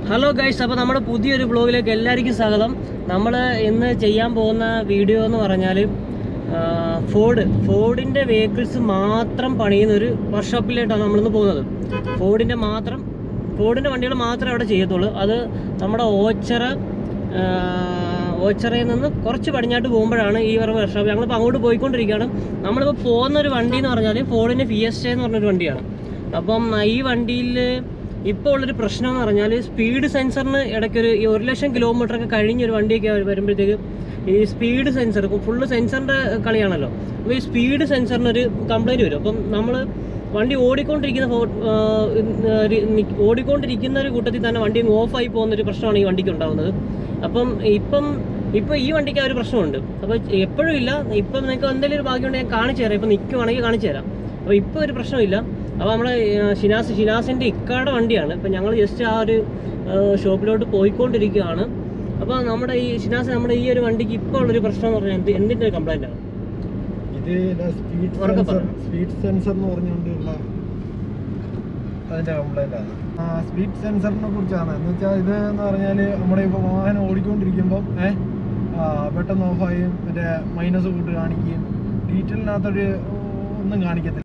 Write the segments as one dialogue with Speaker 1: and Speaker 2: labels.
Speaker 1: Hello guys അപ്പോൾ നമ്മുടെ പുതിയൊരു ബ്ലോഗിലേക്ക് എല്ലാവർക്കും സ്വാഗതം നമ്മൾ ഇന്ന് ചെയ്യാൻ പോകുന്ന വീഡിയോ എന്ന് പറഞ്ഞാൽ ഫോർഡ് ഫോർഡിൻ്റെ വെഹിക്കിൾസ് മാത്രം പണിയുന്ന ഒരു വർക്ക്ഷോപ്പിലേട്ടാണ് നമ്മളിന്ന് പോകുന്നത് ഫോർഡിൻ്റെ മാത്രം ഫോർഡിൻ്റെ വണ്ടികൾ മാത്രമേ അവിടെ ചെയ്യത്തുള്ളൂ അത് നമ്മുടെ ഓച്ചറ ആ, ഓച്ചറയിൽ നിന്ന് കുറച്ച് പടിഞ്ഞാട്ട് പോകുമ്പോഴാണ് ഈ പറഞ്ഞ വർക്ക്ഷോപ്പ് ഞങ്ങളിപ്പോൾ അങ്ങോട്ട് പോയിക്കൊണ്ടിരിക്കുകയാണ് നമ്മളിപ്പോൾ പോകുന്ന ഒരു വണ്ടി എന്ന് പറഞ്ഞാൽ ഫോർഡിൻ്റെ ഫിയസ്റ്റ എന്ന് പറഞ്ഞൊരു വണ്ടിയാണ് അപ്പം ഈ വണ്ടിയിൽ ഇപ്പോൾ ഉള്ളൊരു പ്രശ്നം എന്ന് പറഞ്ഞാൽ സ്പീഡ് സെൻസറിന് ഇടയ്ക്കൊരു ഈ ഒരു ലക്ഷം കിലോമീറ്റർ ഒക്കെ കഴിഞ്ഞൊരു വണ്ടിയൊക്കെ വരുമ്പോഴത്തേക്ക് ഈ സ്പീഡ് സെൻസർ ഫുള്ള് സെൻസറിൻ്റെ കളിയാണല്ലോ അപ്പോൾ ഈ സ്പീഡ് സെൻസറിനൊരു കംപ്ലൈൻറ്റ് വരും അപ്പം നമ്മൾ വണ്ടി ഓടിക്കൊണ്ടിരിക്കുന്ന ഫോ- ആ, ഒരു നി- ഓടിക്കൊണ്ടിരിക്കുന്ന ഒരു കൂട്ടത്തിൽ തന്നെ വണ്ടി ഓഫായി പോകുന്ന ഒരു പ്രശ്നമാണ് ഈ വണ്ടിക്ക് ഉണ്ടാകുന്നത് അപ്പം ഇപ്പം ഇപ്പം ഈ വണ്ടിക്ക് ആ ഒരു പ്രശ്നമുണ്ട് അപ്പോൾ എപ്പോഴും ഇല്ല ഇപ്പം നിങ്ങൾക്ക് എന്തെങ്കിലും ഒരു ഭാഗ്യമുണ്ടെങ്കിൽ ഞാൻ കാണിച്ചു തരാം ഇപ്പം നിൽക്കുവാണെങ്കിൽ കാണിച്ചു തരാം അപ്പോൾ ഇപ്പോൾ ഒരു പ്രശ്നമില്ല അപ്പോൾ നമ്മുടെ ആ, ഷിനാസ് ഷിനാസിൻ്റെ ഇക്കാടെ വണ്ടിയാണ് ഇപ്പം ഞങ്ങൾ ജസ്റ്റ് ആ ഒരു ആ, ഷോപ്പിലോട്ട് പോയിക്കൊണ്ടിരിക്കുകയാണ് അപ്പോൾ നമ്മുടെ ഈ ഷിനാസ് നമ്മുടെ ഈ ഒരു വണ്ടിക്ക് ഇപ്പോൾ ഉള്ളൊരു പ്രശ്നം എന്ന് പറഞ്ഞാൽ എന്ത് എന്തിൻ്റെ കംപ്ലൈൻ്റ് ആണ്
Speaker 2: ഇത് സ്പീഡ്
Speaker 1: ഉറക്കെ
Speaker 2: സെൻസർ
Speaker 1: പറ.
Speaker 2: സ്പീഡ് സെൻസർ എന്ന് പറഞ്ഞുകൊണ്ടുള്ള അതിന്റെ കംപ്ലൈന്റ് ആണ് ആ സ്പീഡ് സെൻസറിനെ കുറിച്ചാണ് എന്ന് വെച്ചാൽ ഇത് എന്ന് പറഞ്ഞാൽ നമ്മുടെ ഇപ്പോൾ വാഹനം ഓടിക്കൊണ്ടിരിക്കുമ്പോൾ ഏഹ് പെട്ടെന്ന് ഓഫായി മറ്റേ മൈനസ് കൂട്ട് കാണിക്കുകയും ഡീറ്റെയിലിനകത്തൊരു ഒന്നും കാണിക്കത്തില്ല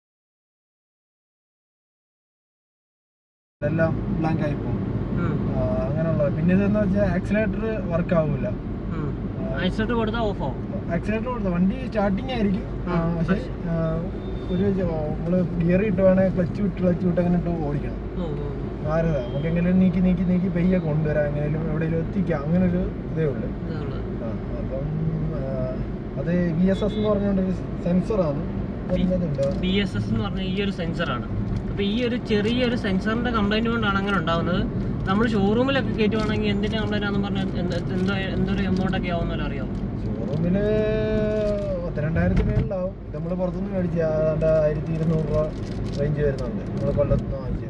Speaker 2: എല്ലാം ബ്ലാങ്ക് ആയി പോകും ആ, അങ്ങനെയുള്ള പിന്നെ ഇതെന്ന് വെച്ചാൽ ആക്സിലേറ്റർ വർക്ക് ആവില്ല
Speaker 1: ഐസോട്ട് കൊടുത്താൽ ഓഫ് ആവും
Speaker 2: ആക്സിലേറ്റർ കൊടുത്ത വണ്ടി സ്റ്റാർട്ടിങ് ആയിരിക്കും ആ,
Speaker 1: ആ,
Speaker 2: പക്ഷേ ആ, ഒരു നമ്മൾ ഗിയർ ഇട്ട് വേണേ ക്ലച്ച് വിട്ട് ക്ലച്ച് വിട്ട് അങ്ങനെ ഇട്ട് ഓടിക്കണം മാറുക നമുക്ക് എങ്ങനെയും നീക്കി നീക്കി നീക്കി പെയ്യെ കൊണ്ടുവരാം എങ്ങനെയും എവിടെയെങ്കിലും എത്തിക്കാം അങ്ങനെ ഒരു ഇതേ ഉള്ളൂ ആ, അപ്പം ആ, അത് വി എസ് എസ് എന്ന് പറഞ്ഞുകൊണ്ടൊരു സെൻസറാണ് വരുന്നതുണ്ട്
Speaker 1: ബി എസ് എസ് എന്ന് പറഞ്ഞ ഈ ഒരു സെൻസറാണ് അപ്പോൾ ഈ ഒരു ചെറിയൊരു സെൻസറിൻ്റെ കംപ്ലൈൻറ്റ് കൊണ്ടാണ് അങ്ങനെ ഉണ്ടാകുന്നത് നമ്മൾ ഷോറൂമിലൊക്കെ കയറ്റുവാണെങ്കിൽ എന്തിൻ്റെ കംപ്ലൈൻ്റ് ആണെന്ന് പറഞ്ഞാൽ എന്ത് എന്തോ എന്തൊരു എമൗണ്ട് ഒക്കെ ആവുമെന്നല്ലോ അറിയാമോ
Speaker 2: ഷോറൂമില് പത്തിരണ്ടായിരത്തി മേളിലാവും ഇത് നമ്മൾ പുറത്തുനിന്ന് മേടിച്ച ഏതാണ്ട് ആയിരത്തി ഇരുന്നൂറ് രൂപ റേഞ്ച് വരുന്നുണ്ട് നമ്മൾ കൊല്ലത്തുനിന്ന് വാങ്ങിച്ചത്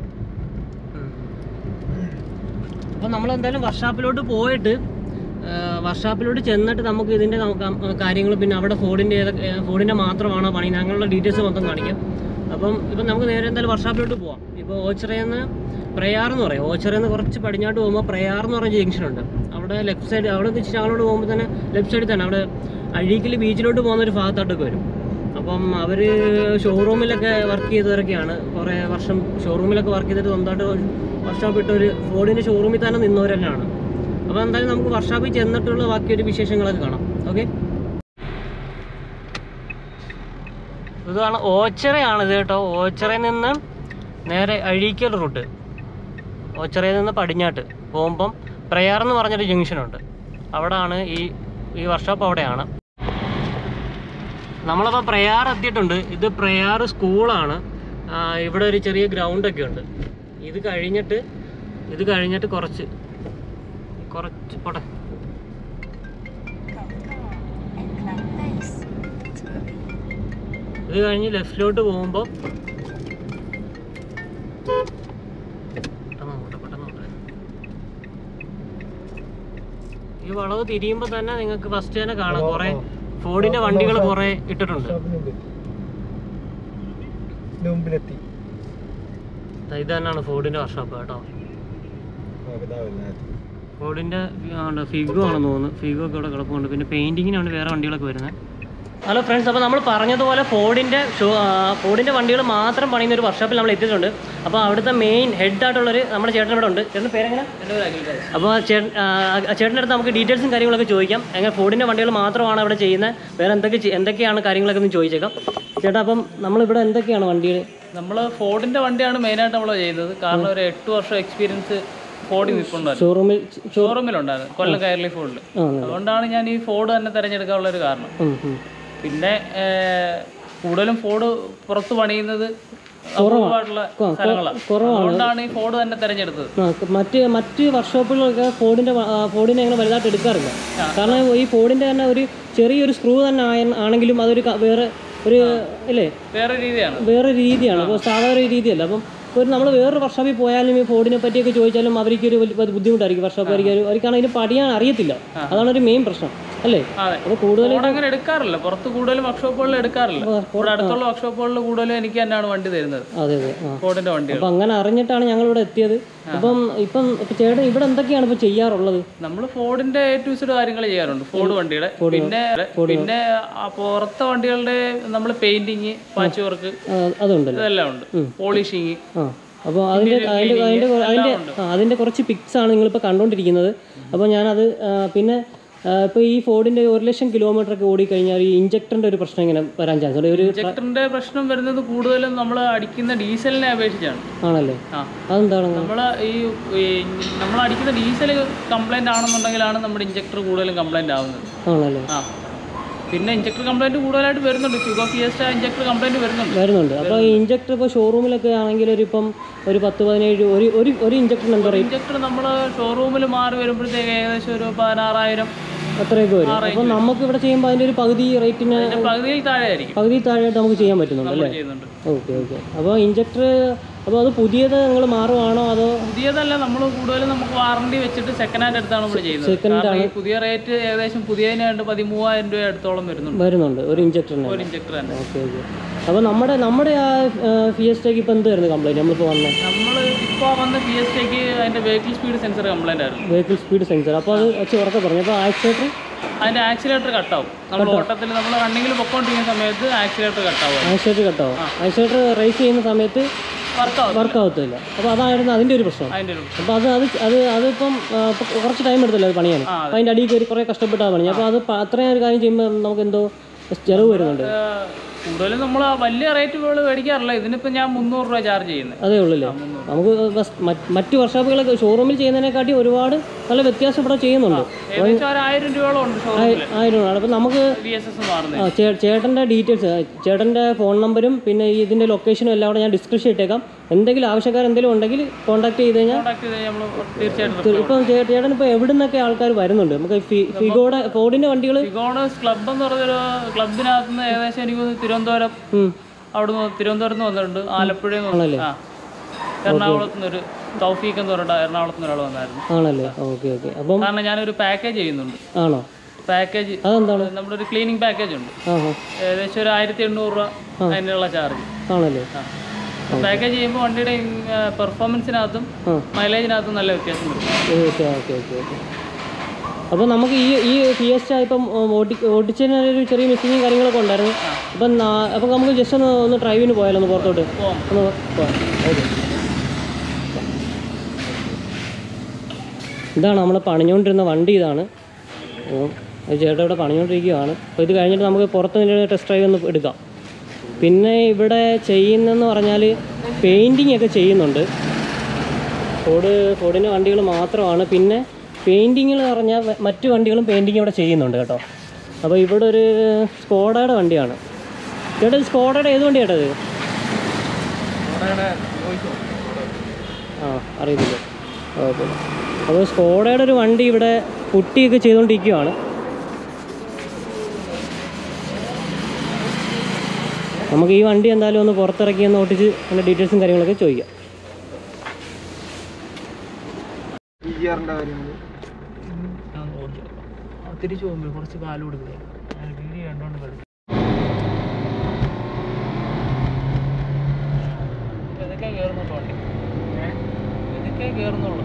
Speaker 1: അപ്പോൾ നമ്മൾ എന്തായാലും വർക്ക്ഷോപ്പിലോട്ട് പോയിട്ട് വർക്ക്ഷോപ്പിലോട്ട് ചെന്നിട്ട് നമുക്ക് ഇതിൻ്റെ കാര്യങ്ങൾ പിന്നെ അവിടെ ഫോർഡിൻ്റെ ഏതൊക്കെ ഫോർഡിൻ്റെ മാത്രമാണോ പണി അങ്ങനെയുള്ള ഡീറ്റെയിൽസ് മൊത്തം കാണിക്കാം അപ്പം ഇപ്പം നമുക്ക് നേരെ എന്തായാലും വർക്ക്ഷോപ്പിലോട്ട് പോവാം ഇപ്പോൾ ഓച്ചിറയിൽ നിന്ന് പ്രയാർ എന്ന് പറയും ഓച്ചിറയിൽ നിന്ന് കുറച്ച് പടിഞ്ഞാട്ട് പോകുമ്പോൾ പ്രയാർ എന്ന് പറഞ്ഞ ജംഗ്ഷൻ ഉണ്ട് അവിടെ ലെഫ്റ്റ് സൈഡ് അവിടെ നിന്ന് ഇച്ചിരി അങ്ങോട്ട് പോകുമ്പോൾ തന്നെ ലെഫ്റ്റ് സൈഡിൽ തന്നെ അവിടെ അഴീക്കൽ ബീച്ചിലോട്ട് പോകുന്ന ഒരു ഭാഗത്തോട്ടൊക്കെ വരും അപ്പം അവർ ഷോറൂമിലൊക്കെ വർക്ക് ചെയ്തവരൊക്കെയാണ് കുറേ വർഷം ഷോറൂമിലൊക്കെ വർക്ക് ചെയ്തിട്ട് സ്വന്തമായിട്ട് വർക്ക്ഷോപ്പ് ഇട്ട് ഒരു ഫോർഡിൻ്റെ ഷോറൂമിൽ തന്നെ നിന്നവർ തന്നെയാണ് അപ്പോൾ എന്തായാലും നമുക്ക് വർക്ക്ഷോപ്പിൽ ചെന്നിട്ടുള്ള ബാക്കിയൊരു വിശേഷങ്ങളൊക്കെ കാണാം ഓക്കെ ഇതാണ് ഓച്ചിറയാണ് ഇത് കേട്ടോ ഓച്ചിറയിൽ നിന്ന് നേരെ അഴീക്കൽ റൂട്ട് ഓച്ചിറയിൽ നിന്ന് പടിഞ്ഞാട്ട് പോകുമ്പം പ്രയാർ എന്ന് പറഞ്ഞൊരു ജംഗ്ഷനുണ്ട് അവിടെയാണ് ഈ ഈ വർക്ക്ഷോപ്പ് അവിടെയാണ് നമ്മളപ്പോൾ പ്രയാർ എത്തിയിട്ടുണ്ട് ഇത് പ്രയാർ സ്കൂളാണ് ആ, ഇവിടെ ഒരു ചെറിയ ഗ്രൗണ്ടൊക്കെ ഉണ്ട് ഇത് കഴിഞ്ഞിട്ട് ഇത് കഴിഞ്ഞിട്ട് കുറച്ച് കുറച്ച് പോട്ടെ ഇത് കഴിഞ്ഞ് ലെഫ്റ്റിലോട്ട് പോകുമ്പോൾ പെട്ടെന്ന് നോക്കട്ടെ, പെട്ടെന്ന് നോക്കട്ടെ. ഈ വളവ് തിരിയുമ്പോൾ തന്നെ നിങ്ങൾക്ക് ഫസ്റ്റ് തന്നെ കാണാം കുറേ ഫോർഡിന്റെ വണ്ടികൾ കുറേ ഇട്ടിട്ടുണ്ട്
Speaker 2: ഷോപ്പിനുള്ളിൽ ഇതിന്റെ മുമ്പിലെത്തി
Speaker 1: ദാ ഇത് തന്നെയാണ് ഫോർഡിന്റെ വർക്ക്ഷോപ്പ് കേട്ടോ
Speaker 2: നമുക്ക് ഇതാ വരുന്നത്
Speaker 1: ഫോർഡിന്റെ ഫിഗോ ആണെന്ന് തോന്നുന്നു ഫിഗോ ഒക്കെ ഇവിടെ കിടപ്പുണ്ട് പിന്നെ പെയിന്റിങ്ങിനാണ് വേറെ വണ്ടികളൊക്കെ വരുന്നത് ഹലോ ഫ്രണ്ട്സ് അപ്പോൾ നമ്മൾ പറഞ്ഞതുപോലെ ഫോർഡിൻ്റെ ഷോ ഫോർഡിൻ്റെ വണ്ടികൾ മാത്രം പണിയുന്ന ഒരു വർക്ക്ഷോപ്പിൽ നമ്മൾ എത്തിയിട്ടുണ്ട് അപ്പോൾ അവിടുത്തെ മെയിൻ ഹെഡ് ആയിട്ടുള്ളൊരു നമ്മുടെ ചേട്ടൻ ഇവിടെ ഉണ്ട് ചേട്ടൻ്റെ പേരെങ്ങനെ അപ്പോൾ ചേട്ടൻ ആ, ചേട്ടൻ്റെ അടുത്ത് നമുക്ക് ഡീറ്റെയിൽസും കാര്യങ്ങളൊക്കെ ചോദിക്കാം എങ്ങനെ ഫോർഡിൻ്റെ വണ്ടികൾ മാത്രമാണ് അവിടെ ചെയ്യുന്നത് വേറെ എന്തൊക്കെ ചെ- എന്തൊക്കെയാണ് കാര്യങ്ങളൊക്കെ ഒന്ന് ചോദിച്ചേക്കാം ചേട്ടാ അപ്പം നമ്മളിവിടെ എന്തൊക്കെയാണ് വണ്ടികൾ
Speaker 3: നമ്മൾ ഫോർഡിന്റെ വണ്ടിയാണ് മെയിനായിട്ട് നമ്മൾ ചെയ്തത് കാരണം ഒരു എട്ട് വർഷം എക്സ്പീരിയൻസ് ഫോർഡിൽ നിൽപ്പുണ്ടായിരുന്നു
Speaker 1: ഷോറൂമിൽ
Speaker 3: ഷോറൂമിലുണ്ടായിരുന്നു കൊല്ലം കയർലി ഫോർഡിൽ
Speaker 1: ആ
Speaker 3: അതുകൊണ്ടാണ് ഞാൻ ഈ ഫോർഡ് തന്നെ തിരഞ്ഞെടുക്കാനുള്ള ഒരു കാരണം
Speaker 1: ഉം, ഉം.
Speaker 3: പിന്നെ ഏർ, കൂടുതലും ഫോർഡ് പുറത്ത് പണിയുന്നത് അപൂർവമായിട്ടുള്ള സ്ഥലങ്ങളാണ് അതുകൊണ്ടാണ് ഈ ഫോർഡ് തന്നെ തിരഞ്ഞെടുത്തത്
Speaker 1: ആ, മറ്റ് മറ്റ് വർക്ക്ഷോപ്പുകളൊക്കെ ഫോർഡിന്റെ വ- ആ, ഫോർഡിനെ അങ്ങനെ വലുതായിട്ട് എടുക്കാറില്ല കാരണം ഈ ഫോർഡിന്റെ തന്നെ ഒരു ചെറിയൊരു സ്ക്രൂ തന്നെ ആയ- ആണെങ്കിലും അതൊരു ക- വേറെ ഒരു അല്ലേ
Speaker 3: വേറെ രീതിയാണ്
Speaker 1: വേറെ രീതിയാണ് അപ്പോൾ സാധാരണ ഒരു രീതിയല്ല അപ്പം ഇപ്പോൾ നമ്മൾ വേറൊരു വർക്ക്ഷോപ്പിൽ പോയാലും ഈ ഫോർഡിനെ പറ്റിയൊക്കെ ചോദിച്ചാലും അവർക്കൊരു വലിയ ബുദ്ധിമുട്ടായിരിക്കും വർക്ക്ഷോപ്പുകാർക്ക് അവർക്ക് അവർക്ക് അതിന് പഠിയാൻ അറിയത്തില്ല അതാണ് ഒരു മെയിൻ പ്രശ്നം അല്ലേ
Speaker 3: അതെ
Speaker 1: അപ്പോൾ കൂടുതൽ
Speaker 3: ഫോൺ അങ്ങനെ എടുക്കാറില്ല പുറത്ത് കൂടുതലും വർക്ക്ഷോപ്പുകളിൽ എടുക്കാറില്ല ഇവിടെ അടുത്തുള്ള വർക്ക്ഷോപ്പുകളിൽ കൂടുതലും എനിക്ക് തന്നെയാണ് വണ്ടി തരുന്നത്
Speaker 1: അതെ അതെ ആ
Speaker 3: ഫോർഡിന്റെ വണ്ടികൾ
Speaker 1: അപ്പം അങ്ങനെ അറിഞ്ഞിട്ടാണ് ഞങ്ങൾ ഇവിടെ എത്തിയത് അപ്പം ഇപ്പം ഇപ്പം ചേട്ടൻ ഇവിടെ എന്തൊക്കെയാണ് ഇപ്പോൾ ചെയ്യാറുള്ളത്
Speaker 3: നമ്മൾ ഫോർഡിന്റെ എ ടു സെഡ് കാര്യങ്ങൾ ചെയ്യാറുണ്ട് ഫോർഡ് വണ്ടിയുടെ പിന്നെ പിന്നെ ആ പുറത്തെ വണ്ടികളുടെ നമ്മൾ പെയിന്റിങ് പാച്ച് വർക്ക്
Speaker 1: ആ, അതുണ്ടല്ലോ
Speaker 3: ഇതെല്ലാം ഉണ്ട് പോളിഷിങ്
Speaker 1: ആ അപ്പോൾ അതിൻ്റെ അതിൻ്റെ അതിൻ്റെ കൊ- അതിൻ്റെ ആ അതിൻ്റെ കുറച്ച് പിക്സ് ആണ് നിങ്ങളിപ്പോൾ കണ്ടുകൊണ്ടിരിക്കുന്നത് അപ്പോൾ ഞാനത് ആ, പിന്നെ ഇപ്പോൾ ഈ ഫോർഡിൻ്റെ ഒരു ലക്ഷം കിലോമീറ്റർ ഒക്കെ ഓടിക്കഴിഞ്ഞാൽ ഈ ഇഞ്ചക്ടറിൻ്റെ ഒരു പ്രശ്നം ഇങ്ങനെ വരാൻ ചാൻസ് ഉണ്ട് ഒരു
Speaker 3: ഇഞ്ചക്ടറിന്റെ പ്രശ്നം വരുന്നത് കൂടുതലും നമ്മൾ അടിക്കുന്ന ഡീസലിനെ അപേക്ഷിച്ചാണ്
Speaker 1: ആണല്ലേ
Speaker 3: ആ
Speaker 1: അതെന്താണ്
Speaker 3: നമ്മൾ ഈ നമ്മൾ അടിക്കുന്ന ഡീസൽ കംപ്ലൈന്റ് ആണെന്നുണ്ടെങ്കിലാണ് നമ്മുടെ ഇഞ്ചക്ടർ കൂടുതലും കംപ്ലൈന്റ് ആവുന്നത്
Speaker 1: ആണല്ലേ
Speaker 3: ആ പിന്നെ ഇഞ്ചക്ടർ കംപ്ലൈന്റ് കൂടുതലായിട്ട് വരുന്നുണ്ട് ഫിഗോ ഫിയസ്റ്റ ഇഞ്ചക്ടർ കംപ്ലൈന്റ് വരുന്നുണ്ട്
Speaker 1: വരുന്നുണ്ട് അപ്പോൾ ഈ ഇഞ്ചക്ടർ ഇപ്പോൾ ഷോറൂമിലൊക്കെ ആണെങ്കിൽ ഒരു ഇപ്പം ഒരു പത്ത് പതിനേഴ് ഒരു ഒരു ഒരു ഇഞ്ചക്ടറിന് എന്താ പറയുക
Speaker 3: ഇഞ്ചക്ടർ നമ്മൾ ഷോറൂമിൽ മാറി വരുമ്പോഴത്തേക്ക് ഏകദേശം ഒരു പതിനാറായിരം
Speaker 1: അത്രയൊക്കെ വരും അപ്പോൾ നമുക്ക് ഇവിടെ ചെയ്യുമ്പോൾ അതിൻ്റെ ഒരു പകുതി റേറ്റിന്
Speaker 3: അതിന്റെ പകുതിയിൽ താഴെ ആയിരിക്കും
Speaker 1: പകുതി താഴെയായിട്ട് നമുക്ക് ചെയ്യാൻ പറ്റുന്നുണ്ട് അല്ലേ
Speaker 3: ചെയ്യുന്നുണ്ട്
Speaker 1: ഓക്കെ ഓക്കെ അപ്പോൾ ഇഞ്ചക്ടർ അപ്പോൾ അത് പുതിയത് നിങ്ങൾ മാറുവാണോ അതോ
Speaker 3: പുതിയതല്ല നമ്മൾ കൂടുതലും നമുക്ക് വാറണ്ടി വെച്ചിട്ട് സെക്കൻഡ് ഹാൻഡ് എടുത്താണ് നമ്മൾ ചെയ്യുന്നത് കാരണം ഈ പുതിയ റേറ്റ് ഏകദേശം പുതിയതിനായിട്ട് പതിമൂവായിരം രൂപ അടുത്തോളം വരുന്നുണ്ട്
Speaker 1: വരുന്നുണ്ട് ഒരു ഇഞ്ചക്ടറിന്
Speaker 3: ഒരു ഇഞ്ചക്ടർ തന്നെ
Speaker 1: ഓക്കെ ഓക്കെ അപ്പോൾ നമ്മുടെ നമ്മുടെ ആ ഫിയസ്റ്റേക്ക് ഇപ്പോൾ എന്തായിരുന്നു കംപ്ലൈൻറ്റ് നമ്മളിപ്പോൾ വന്നത്
Speaker 3: നമ്മൾ ഇപ്പോൾ വന്ന പി എസ് ടിക്ക് അതിന്റെ വെഹിക്കിൾ സ്പീഡ് സെൻസർ കംപ്ലൈന്റ് ആയിരുന്നു
Speaker 1: വെഹിക്കിൾ സ്പീഡ് സെൻസർ അപ്പോൾ അത് വെച്ച് ഉറക്കെ പറഞ്ഞു അപ്പോൾ ആക്സിലേറ്റർ
Speaker 3: അതിന്റെ ആക്സിലേറ്റർ കട്ടാവും നമ്മൾ ഓട്ടത്തിൽ നമ്മൾ റണ്ണിങ്ങിൽ പൊക്കോണ്ടിരിക്കുന്ന സമയത്ത് ആക്സിലേറ്റർ കട്ടാവും
Speaker 1: ആക്സിലേറ്റർ കട്ടാവും ആക്സിലേറ്റർ റേസ് ചെയ്യുന്ന സമയത്ത്
Speaker 3: വർക്കാവും
Speaker 1: വർക്ക് ആവത്തില്ല അപ്പോൾ അതായിരുന്നു അതിൻ്റെ ഒരു പ്രശ്നം
Speaker 3: അതിന്റെ ഒരു
Speaker 1: അപ്പോൾ അത് അത് അത് അതിപ്പം ആ, ഇപ്പം കുറച്ച് ടൈം എടുത്തല്ലോ അത് പണിയാൻ
Speaker 3: ആ,
Speaker 1: അപ്പോൾ അതിൻ്റെ അടിയിൽ കയറി കുറേ കഷ്ടപ്പെട്ടാണ് പണി അപ്പോൾ അത് പ- അത്രയും ഒരു കാര്യം ചെയ്യുമ്പോൾ നമുക്ക് എന്തോ ചിലവ് വരുന്നുണ്ട്
Speaker 3: ഏഹ്, കൂടുതലും നമ്മൾ വലിയ റേറ്റുകൾ മേടിക്കാറില്ല ഇതിനിപ്പോൾ ഞാൻ മുന്നൂറ് രൂപ ചാർജ് ചെയ്യുന്നത്
Speaker 1: അതേ ഉള്ളല്ലേ നമുക്ക് ബസ് മറ്റ് മറ്റ് വർക്ക്ഷോപ്പുകളൊക്കെ ഷോറൂമിൽ ചെയ്യുന്നതിനെക്കാട്ടി ഒരുപാട് നല്ല വ്യത്യാസം ഇവിടെ ചെയ്യുന്നുണ്ട്
Speaker 3: ഏകദേശം ഒരു ആയിരം രൂപയോളം ഉണ്ട് ഷോറൂമിൽ
Speaker 1: ആയിരം രൂപ അപ്പോൾ നമുക്ക്
Speaker 3: വി എസ് എസ് മാറുന്നത്
Speaker 1: ആ, ചേ- ചേട്ടൻ്റെ ഡീറ്റെയിൽസ് ചേട്ടൻ്റെ ഫോൺ നമ്പരും പിന്നെ ഈ ഇതിൻ്റെ ലൊക്കേഷനും എല്ലാം കൂടെ ഞാൻ ഡിസ്ക്രിപ്ഷൻ ഇട്ടേക്കാം എന്തെങ്കിലും ആവശ്യക്കാർ എന്തെങ്കിലും ഉണ്ടെങ്കിൽ കോൺടാക്ട് ചെയ്ത് കഴിഞ്ഞാൽ
Speaker 3: കോൺടാക്ട് ചെയ്ത് നമ്മൾ തീർച്ചയായിട്ടും
Speaker 1: ഇപ്പം ചേ- ചേട്ടൻ ഇപ്പോൾ എവിടെ നിന്നൊക്കെ ആൾക്കാർ വരുന്നുണ്ട് നമുക്ക് ഫി- ഫിഗോയുടെ ഫോർഡിൻ്റെ വണ്ടികൾ
Speaker 3: ഫിഗോണസ് ക്ലബ് എന്ന് പറഞ്ഞൊരു ക്ലബിനകത്ത് നിന്ന് ഏകദേശം എനിക്ക് തോന്നുന്നു തിരുവനന്തപുരം അവിടുന്ന് തിരുവനന്തപുരത്ത് നിന്ന് വന്നിട്ടുണ്ട് ആലപ്പുഴയിൽ നിന്ന്
Speaker 1: ആണല്ലേ?
Speaker 3: ആ എറണാകുളത്ത് നിന്ന് ഒരു തൗഫീഖ് എന്ന് പറഞ്ഞിട്ട് എറണാകുളത്ത് നിന്ന് ഒരാൾ വന്നായിരുന്നു
Speaker 1: ആണല്ലേ ഓക്കെ ഓക്കെ അപ്പം
Speaker 3: കാരണം ഞാനൊരു പാക്കേജ് ചെയ്യുന്നുണ്ട്
Speaker 1: ആണോ
Speaker 3: പാക്കേജ്
Speaker 1: അതെന്താണ്
Speaker 3: നമ്മുടെ ഒരു ക്ലീനിങ് പാക്കേജ് ഉണ്ട്
Speaker 1: ആ ആ
Speaker 3: ഏകദേശം ഒരു ആയിരത്തി എണ്ണൂറ് രൂപ അതിനുള്ള ചാർജ്
Speaker 1: ആണല്ലേ
Speaker 3: പാക്കേജ് ചെയ്യുമ്പോൾ വണ്ടിയുടെ പെർഫോമൻസിനകത്തും
Speaker 1: ആ
Speaker 3: മൈലേജിനകത്തും നല്ല വ്യത്യാസം വരും
Speaker 1: ഓക്കെ ഓക്കെ ഓക്കെ ഓക്കെ അപ്പോൾ നമുക്ക് ഈ ഈ ഫിയസ്റ്റ ഇപ്പം ഓടി ഓടിച്ചതിന് ഒരു ചെറിയ മിസ്സിങ് കാര്യങ്ങളൊക്കെ ഉണ്ടായിരുന്നു അപ്പം നാ- അപ്പം നമുക്ക് ജസ്റ്റ് ഒന്ന് ഒന്ന് ഡ്രൈവിന് പോയാലോ ഒന്ന് പുറത്തോട്ട്
Speaker 3: പോവാം
Speaker 1: ഒന്ന് പോവാം ഓക്കെ ഇതാണ് നമ്മൾ പണിഞ്ഞുകൊണ്ടിരുന്ന വണ്ടി ഇതാണ് അപ്പോൾ അത് ചേട്ടൻ ഇവിടെ പണിഞ്ഞുകൊണ്ടിരിക്കുകയാണ് അപ്പോൾ ഇത് കഴിഞ്ഞിട്ട് നമുക്ക് പുറത്ത് ടെസ്റ്റ് ഡ്രൈവ് ഒന്ന് എടുക്കാം പിന്നെ ഇവിടെ ചെയ്യുന്നതെന്ന് പറഞ്ഞാൽ പെയിൻറ്റിങ് ഒക്കെ ചെയ്യുന്നുണ്ട് ഫോർഡ് ഫോർഡിൻ്റെ വണ്ടികൾ മാത്രമാണ് പിന്നെ പെയിൻറ്റിങ്ങൾ പറഞ്ഞാൽ വ- മറ്റു വണ്ടികളും പെയിൻറ്റിങ് ഇവിടെ ചെയ്യുന്നുണ്ട് കേട്ടോ അപ്പോൾ ഇവിടെ ഒരു സ്കോഡയുടെ വണ്ടിയാണ് ചേട്ടാ ഇത് സ്കോഡയുടെ ഏത് വണ്ടി ചേട്ടാ ഇത് ആ അറിയത്തില്ല കുഴപ്പമില്ല അപ്പോൾ സ്കോഡയുടെ ഒരു വണ്ടി ഇവിടെ പുട്ടിയൊക്കെ ചെയ്തുകൊണ്ടിരിക്കുകയാണ് നമുക്ക് ഈ വണ്ടി എന്തായാലും ഒന്ന് പുറത്തിറക്കി ഒന്ന് ഓട്ടിച്ച് അതിൻ്റെ ഡീറ്റെയിൽസും കാര്യങ്ങളൊക്കെ ചോദിക്കാം
Speaker 2: ഈ ഗിയറിന്റെ കാര്യങ്ങൾ
Speaker 3: തിരിച്ചു പോകുമ്പോൾ കുറച്ച് കാല് കൊടുക്കുക വീഡിയോ കണ്ടോണ്ട് കളിക്കും ഇതൊക്കെ കയറുന്നുള്ളൂ വണ്ടി ഇതൊക്കെ കയറുന്നുള്ളൂ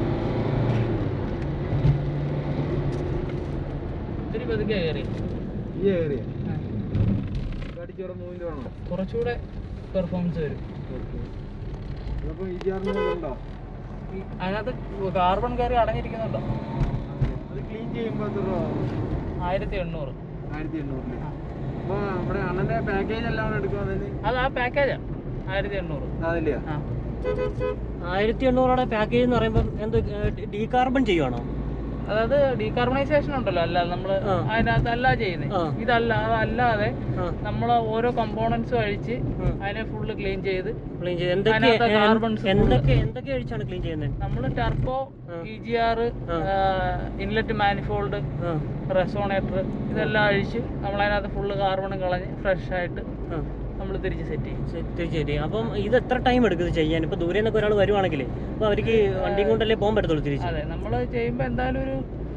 Speaker 3: ഇത്തിരി പതുക്കെ കയറി
Speaker 2: ഈ ഏരിയ അടിച്ചോടെ മൂവിൻ്റെ വേണോ
Speaker 3: കുറച്ചുകൂടെ പെർഫോമൻസ് വരും
Speaker 2: അപ്പോൾ ഈ ഗിയറിന് ഉണ്ടോ
Speaker 3: ഈ അതിനകത്ത് കാർബൺ കയറി അടഞ്ഞിരിക്കുന്നുണ്ടോ
Speaker 2: അത് ക്ലീൻ ചെയ്യുമ്പോൾ എത്ര രൂപ ആവും?
Speaker 3: ആയിരത്തി എണ്ണൂറ്
Speaker 2: ആയിരത്തി എണ്ണൂറില് അപ്പോൾ നമ്മുടെ അണ്ണൻ്റെ പാക്കേജ് എല്ലാം കൂടെ എടുക്കുവാണെങ്കിൽ
Speaker 3: അത് ആ പാക്കേജാ ആയിരത്തി എണ്ണൂറ്
Speaker 2: അതില്ല
Speaker 3: ആ
Speaker 1: ആയിരത്തി എണ്ണൂറോടെ പാക്കേജ് എന്ന് പറയുമ്പോൾ എന്ത് ഡീകാർബൺ ചെയ്യുവാണോ
Speaker 3: അതായത് ഡീകാർബണൈസേഷൻ ഉണ്ടല്ലോ അല്ല നമ്മൾ
Speaker 1: ആ.
Speaker 3: അതിനകത്ത് അല്ല ചെയ്യുന്നത്
Speaker 1: ആ.
Speaker 3: ഇതല്ല അതല്ലാതെ
Speaker 1: ആ
Speaker 3: നമ്മൾ ഓരോ കമ്പോണൻസും അഴിച്ച്
Speaker 1: ഉം.
Speaker 3: അതിനെ ഫുള്ള് ക്ലീൻ ചെയ്ത്
Speaker 1: ക്ലീൻ ചെയ്ത് എന്തൊക്കെ
Speaker 3: അതിനകത്ത് carbons full.
Speaker 1: എന്തൊക്കെ എന്തൊക്കെ അഴിച്ചാണ് ക്ലീൻ ചെയ്യുന്നത്
Speaker 3: നമ്മൾ ടർബോ
Speaker 1: ആ.
Speaker 3: ഇ ജി ആർ
Speaker 1: ആ.
Speaker 3: ഇൻലെറ്റ് മാനിഫോൾഡ്
Speaker 1: ആ
Speaker 3: റെസോണേറ്റർ ഇതെല്ലാം അഴിച്ച് നമ്മൾ അതിനകത്ത് ഫുള്ള് കാർബണും കളഞ്ഞ് ഫ്രഷ് ആയിട്ട്
Speaker 1: ആ
Speaker 3: നമ്മൾ തിരിച്ച് സെറ്റ് ചെയ്യും
Speaker 1: ശരി, ശരി അപ്പം ഇത് എത്ര ടൈം എടുക്കും ഇത് ചെയ്യാൻ ഇപ്പൊ ദൂരെ നിന്നൊക്കെ ഒരാൾ വരുവാണെങ്കിൽ അപ്പൊ അവർക്ക് വണ്ടിയും കൊണ്ടല്ലേ പോകാൻ പറ്റത്തുള്ളൂ തിരിച്ച്
Speaker 3: അതെ നമ്മൾ ചെയ്യുമ്പോൾ എന്തായാലും ഒരു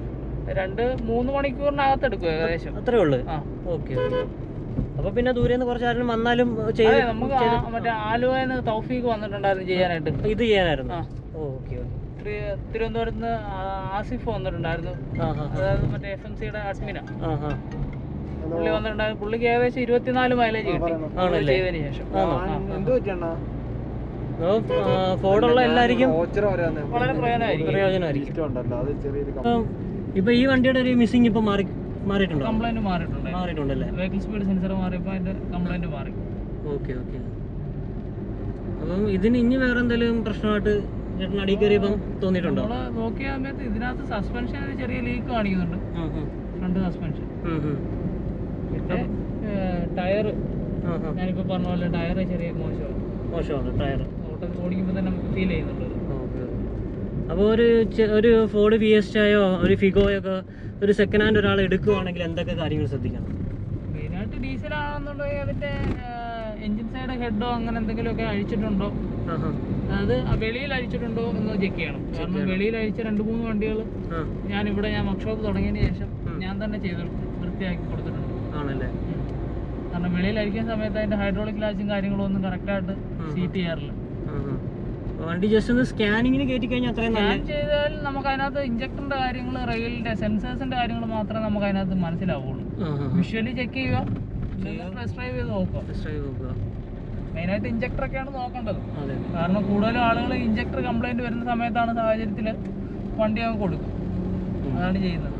Speaker 3: രണ്ട് മൂന്ന് മണിക്കൂറിനകത്ത് എടുക്കും ഏകദേശം
Speaker 1: അത്രേ ഉള്ളു
Speaker 3: ആ
Speaker 1: ഓക്കെ ഓക്കെ അപ്പൊ പിന്നെ ദൂരെ നിന്ന് കുറച്ച് ആരെങ്കിലും വന്നാലും ചെയ്ത്
Speaker 3: അതെ നമുക്ക് ആ- മറ്റേ ആലുവന്ന് തൗഫീക്ക് വന്നിട്ടുണ്ടായിരുന്നു ചെയ്യാനായിട്ട്
Speaker 1: ഇത് ചെയ്യാനായിരുന്നു
Speaker 3: ആ
Speaker 1: ഓക്കെ ഓക്കെ
Speaker 3: തിരു- തിരുവനന്തപുരത്ത് നിന്ന് ആസിഫ് വന്നിട്ടുണ്ടായിരുന്നു
Speaker 1: ആ ഹാ
Speaker 3: അതായത് മറ്റേ എഫ് എം സിയുടെ അഡ്മിന
Speaker 1: ആ ഹാ
Speaker 3: പുള്ളി വന്നിട്ടുണ്ടായിരുന്നു പുള്ളിക്ക് ഏകദേശം ഇരുപത്തിനാല് മൈലേജ് കിട്ടി
Speaker 2: പറയണം.
Speaker 3: നമ്മള്
Speaker 1: ആണല്ലേ?
Speaker 3: ചെയ്തതിന് ശേഷം
Speaker 2: എന്ത് പറ്റണ
Speaker 1: ഫോർഡുള്ള എല്ലാവർക്കും
Speaker 2: ഓച്ചറ വരാന്ന്
Speaker 3: വളരെ പ്രയോജനമായിരിക്കും
Speaker 1: പ്രയോജനമായിരിക്കും
Speaker 2: ഇഷ്ടമുണ്ടല്ലോ അത് ചെറിയൊരു
Speaker 1: ഇപ്പം ഇപ്പൊ ഈ വണ്ടിയുടെ ഒരു മിസ്സിങ് ഇപ്പൊ മാറി മാറിയിട്ടുണ്ടോ
Speaker 3: കംപ്ലൈന്റ് മാറിയിട്ടുണ്ട്
Speaker 1: മാറിയിട്ടുണ്ടല്ലേ
Speaker 3: വെഹിക്കിൾ സ്പീഡ് സെൻസർ മാറിയപ്പോൾ അതിന്റെ കംപ്ലൈന്റ് മാറി
Speaker 1: ഓക്കെ ഓക്കെ അപ്പം ഇതിന് ഇനി വേറെ എന്തെങ്കിലും പ്രശ്നമായിട്ട് ചേട്ടൻ അടിയിൽ കയറിയപ്പം തോന്നിയിട്ടുണ്ടോ
Speaker 3: നമ്മള് നോക്കിയ സമയത്ത് ഇതിനകത്ത് സസ്പെൻഷൻ ഒരു ചെറിയ ലീക്ക് കാണിക്കുന്നുണ്ട്
Speaker 1: ഉം, ഉം.
Speaker 3: ഫ്രണ്ട് സസ്പെൻഷൻ
Speaker 1: ഉം, ഉം.
Speaker 3: പിന്നെ ടയർ
Speaker 1: ആ, ആ.
Speaker 3: ഞാനിപ്പോ പറഞ്ഞ പോലെ ടയർ ചെറിയ മോശമാണ്
Speaker 1: മോശമാണ് ടയർ
Speaker 3: ഓട്ടം ഓടിക്കുമ്പോൾ തന്നെ നമുക്ക് ഫീൽ ചെയ്യുന്നുണ്ട്
Speaker 1: ഓക്കെ അപ്പോൾ ഒരു ചെ- ഒരു ഫോർഡ് വി എസ്റ്റായോ ഒരു ഫിഗോയോ ഒക്കെ ഒരു സെക്കൻഡ് ഹാൻഡ് ഒരാൾ എടുക്കുവാണെങ്കിൽ എന്തൊക്കെ കാര്യങ്ങൾ ശ്രദ്ധിക്കണം
Speaker 3: മെയിനായിട്ട് ഡീസൽ ആണെന്നുണ്ടെങ്കിൽ അതിന്റെ എഞ്ചിൻ സൈഡ് ഹെഡോ അങ്ങനെ എന്തെങ്കിലുമൊക്കെ അഴിച്ചിട്ടുണ്ടോ
Speaker 1: ആഹാ.
Speaker 3: അത് വെളിയിൽ അഴിച്ചിട്ടുണ്ടോ എന്ന് ചെക്ക് ചെയ്യണം കാരണം വെളിയിൽ അഴിച്ച രണ്ട് മൂന്ന് വണ്ടികൾ
Speaker 1: ആ
Speaker 3: ഞാൻ ഇവിടെ ഞാൻ വർക്ക്ഷോപ്പ് തുടങ്ങിയതിന് ശേഷം
Speaker 1: ഉം.
Speaker 3: ഞാൻ തന്നെ ചെയ്ത് വൃത്തിയാക്കി കൊടുത്തിട്ടുണ്ട്
Speaker 1: ആണല്ലേ
Speaker 3: ഉം. കാരണം വെളിയിൽ അഴിക്കുന്ന സമയത്ത് അതിന്റെ ഹൈഡ്രോളിക് ലാച്ചും കാര്യങ്ങളും ഒന്നും കറക്റ്റായിട്ട് സീറ്റ് ചെയ്യാറില്ല
Speaker 1: ആഹാ. വണ്ടി ജസ്റ്റ് ഒന്ന് സ്കാനിങ്ങിന് കയറ്റി കഴിഞ്ഞാൽ അത്രയും
Speaker 3: സ്കാൻ
Speaker 1: നല്ല
Speaker 3: ചെയ്താൽ നമുക്ക് അതിനകത്ത് ഇഞ്ചക്ടറിന്റെ കാര്യങ്ങൾ റെയിലിന്റെ സെൻസേഴ്സിന്റെ കാര്യങ്ങൾ മാത്രമേ നമുക്ക് അതിനകത്ത് മനസ്സിലാവുള്ളൂ വിഷ്വലി ചെക്ക് ചെയ്യുക ടെസ്റ്റ് ഡ്രൈവ് ചെയ്ത് നോക്കുക
Speaker 1: ടെസ്റ്റ് ഡ്രൈവ് നോക്കുക
Speaker 3: മെയിനായിട്ട് ഇഞ്ചക്ടർ ഒക്കെയാണ് നോക്കേണ്ടത്
Speaker 1: അതെ
Speaker 3: കാരണം കൂടുതലും ആളുകൾ ഇഞ്ചക്ടർ കംപ്ലൈന്റ് വരുന്ന സമയത്താണ് സാഹചര്യത്തിൽ വണ്ടി അങ്ങ് കൊടുക്കും അതാണ് ചെയ്യുന്നത്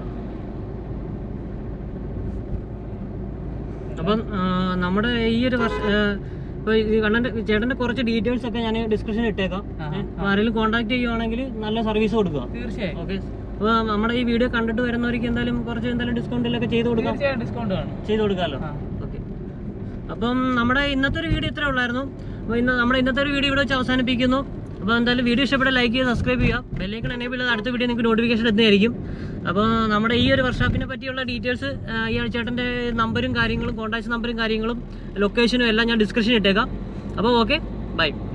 Speaker 1: അപ്പം ആ, നമ്മുടെ ഈ ഒരു വർഷം ഇപ്പോൾ ഈ കണ്ണൻ്റെ ചേട്ടൻ്റെ കുറച്ച് ഡീറ്റെയിൽസ് ഒക്കെ ഞാൻ ഡിസ്ക്രിപ്ഷനിൽ ഇട്ടേക്കാം
Speaker 3: ആഹാ.
Speaker 1: ഏ, അപ്പോൾ ആരെങ്കിലും കോൺടാക്ട് ചെയ്യുവാണെങ്കിൽ നല്ല സർവീസ് കൊടുക്കുക
Speaker 3: തീർച്ചയായും
Speaker 1: ഓക്കെ അപ്പോൾ നമ്മുടെ ഈ വീഡിയോ കണ്ടിട്ട് വരുന്നവർക്ക് എന്തായാലും കുറച്ച് എന്തായാലും ഡിസ്കൗണ്ടിലൊക്കെ ചെയ്ത് കൊടുക്കാം
Speaker 3: തീർച്ചയായും ഡിസ്കൗണ്ട് കാണും
Speaker 1: ചെയ്ത് കൊടുക്കാമല്ലോ
Speaker 3: ആ.
Speaker 1: ഓക്കെ അപ്പം നമ്മുടെ ഇന്നത്തെ ഒരു വീഡിയോ ഇത്രേ ഉള്ളായിരുന്നു അപ്പോൾ ഇന്ന് നമ്മുടെ ഇന്നത്തെ ഒരു വീഡിയോ ഇവിടെ വെച്ച് അവസാനിപ്പിക്കുന്നു അപ്പോൾ എന്തായാലും വീഡിയോ ഇഷ്ടപ്പെട്ട ലൈക്ക് ചെയ്ത് സബ്സ്ക്രൈബ് ചെയ്യുക ബെല്ലൈക്കൺ എനേബിൾ ചെയ്ത് അടുത്ത വീഡിയോ നിങ്ങൾക്ക് നോട്ടിഫിക്കേഷൻ എത്തുന്നതായിരിക്കും അപ്പോൾ നമ്മുടെ ഈ ഒരു വർക്ക്ഷോപ്പിനെ പറ്റിയുള്ള ഡീറ്റെയിൽസ് ഈ ചേട്ടൻ്റെ നമ്പരും കാര്യങ്ങളും കോൺടാക്ട് നമ്പറും കാര്യങ്ങളും ലൊക്കേഷനും എല്ലാം ഞാൻ ഡിസ്ക്രിപ്ഷൻ ഇട്ടേക്കാം അപ്പോൾ ഓക്കെ ബൈ